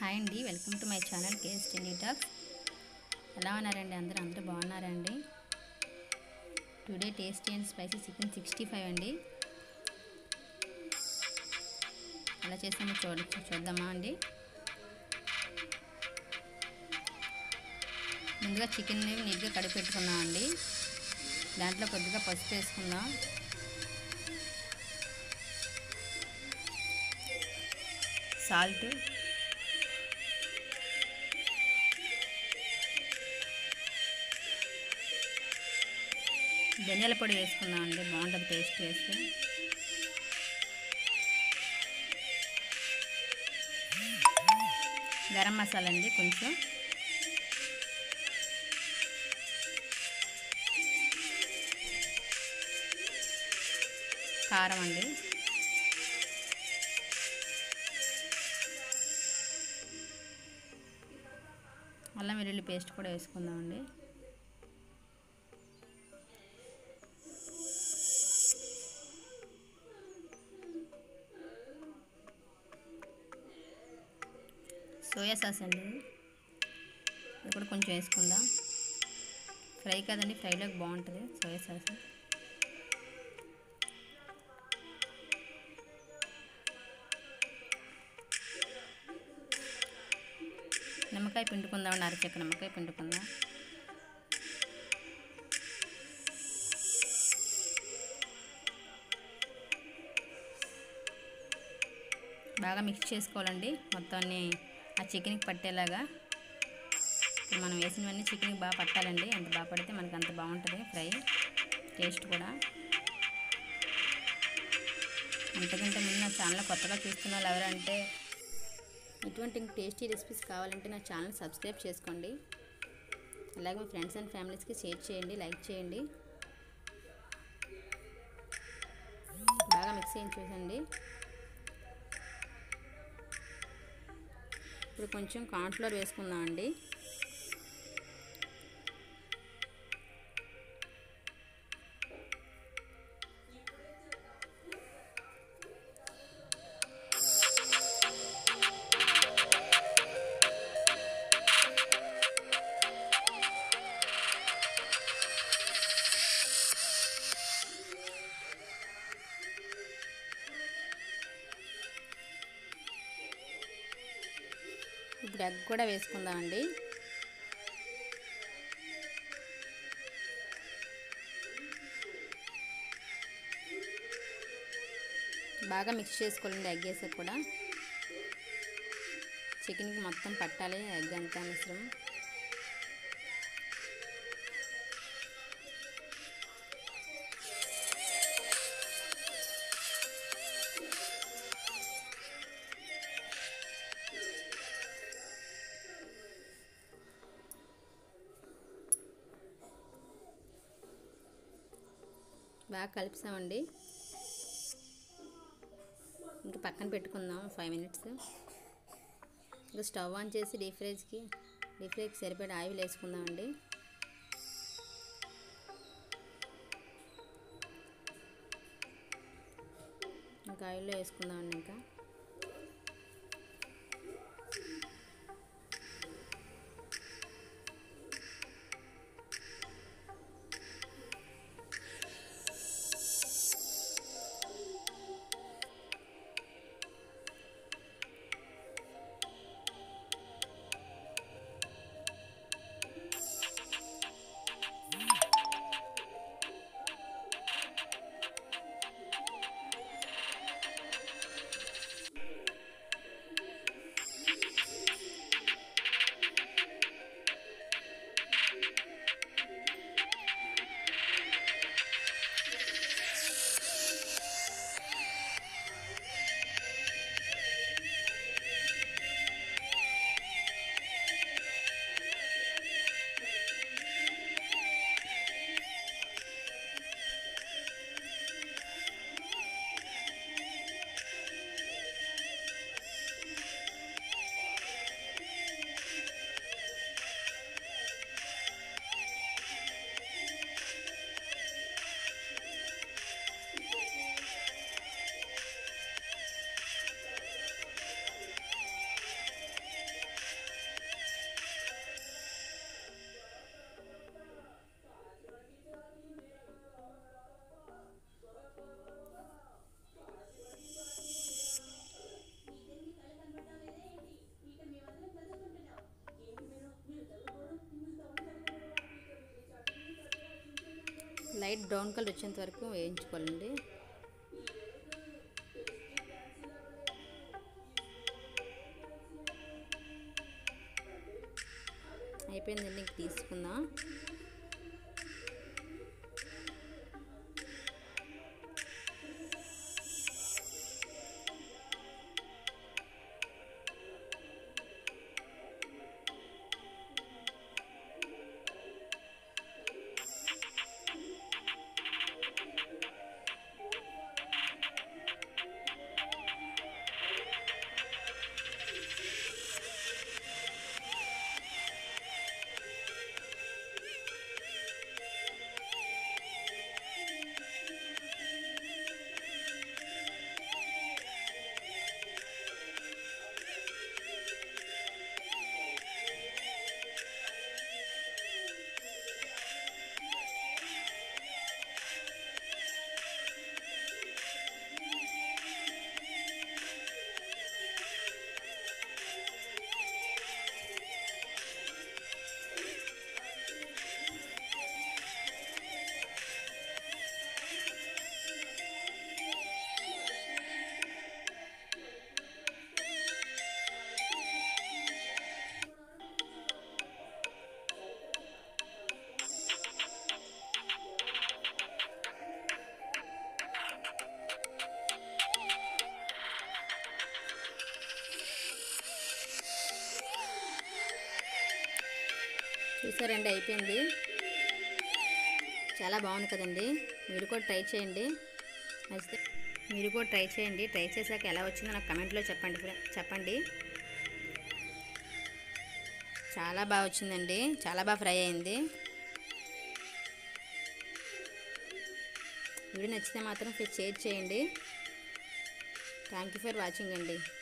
hi అండి welcome to my channel KS telly talks ఎలా ఉన్నారండి అందరూ అందరూ బాగున్నారండి today tasty and spicy chicken sixty five అండి ఎలా చేస్తామో చూడ చూద్దామా అండి ముందుగా చికెన్ని నీట్గా కడిగి పెట్టుకున్నాం అండి దాంట్లో కొద్దిగా పసుపు వేసుకుందాం సాల్ట్ ధనియాల పొడి వేసుకుందాం అండి బాగుంటుంది టేస్ట్ వేస్తే గరం మసాలా అండి కొంచెం కారం అండి అల్లం వెల్లుల్లి పేస్ట్ కూడా వేసుకుందామండి సోయా సాస్ అండి ఇది కూడా కొంచెం వేసుకుందాం ఫ్రై కదండి ఫ్రైలోకి బాగుంటుంది సోయా సాస్ నిమ్మకాయ పిండుకుందాం అరచెక్క నిమ్మకాయ పిండుకుందాం బాగా మిక్స్ చేసుకోవాలండి మొత్తాన్ని ఆ చికెన్కి పట్టేలాగా ఇప్పుడు మనం వేసినవన్నీ చికెన్కి బాగా పట్టాలండి ఎంత బాగా పడితే మనకు అంత బాగుంటుంది ఫ్రై టేస్ట్ కూడా అంతకంటే ముందు నా ఛానల్ కొత్తగా చూస్తున్న వాళ్ళు ఎవరంటే ఇటువంటి టేస్టీ రెసిపీస్ కావాలంటే నా ఛానల్ సబ్స్క్రైబ్ చేసుకోండి అలాగే మీ ఫ్రెండ్స్ అండ్ ఫ్యామిలీస్కి షేర్ చేయండి లైక్ చేయండి బాగా మిక్స్ చేయించి చూసండి ఇప్పుడు కొంచెం కార్న్ఫ్లోర్ వేసుకుందాం అండి ఇప్పుడు ఎగ్ కూడా వేసుకుందామండి బాగా మిక్స్ చేసుకోవాలండి ఎగ్ వేసాక కూడా చికెన్కి మొత్తం పట్టాలి ఎగ్ అంతా మిశ్రమం బాగా కలిపిసామండి ఇంకా పక్కన పెట్టుకుందాం ఫైవ్ మినిట్స్ ఇంకా స్టవ్ ఆన్ చేసి డీప్ ఫ్రైజ్కి డీప్ ఫ్రైకి సరిపడే ఆయిల్ వేసుకుందామండి ఇంకా ఆయిల్లో వేసుకుందామండి ఇంకా లైట్ బ్రౌన్ కలర్ వచ్చేంత వరకు వేయించుకోవాలండి అయిపోయిందండి ఇంక తీసుకుందాం చూసారండి అయిపోయింది చాలా బాగుంది కదండి మీరు కూడా ట్రై చేయండి నచ్చితే మీరు కూడా ట్రై చేయండి ట్రై చేశాక ఎలా వచ్చిందో నాకు కమెంట్లో చెప్పండి ఫ్రె- చెప్పండి చాలా బాగా వచ్చిందండి చాలా బాగా ఫ్రై అయింది వీడియో నచ్చితే మాత్రం షేర్ చేయండి థ్యాంక్ యూ ఫర్ వాచింగ్ అండి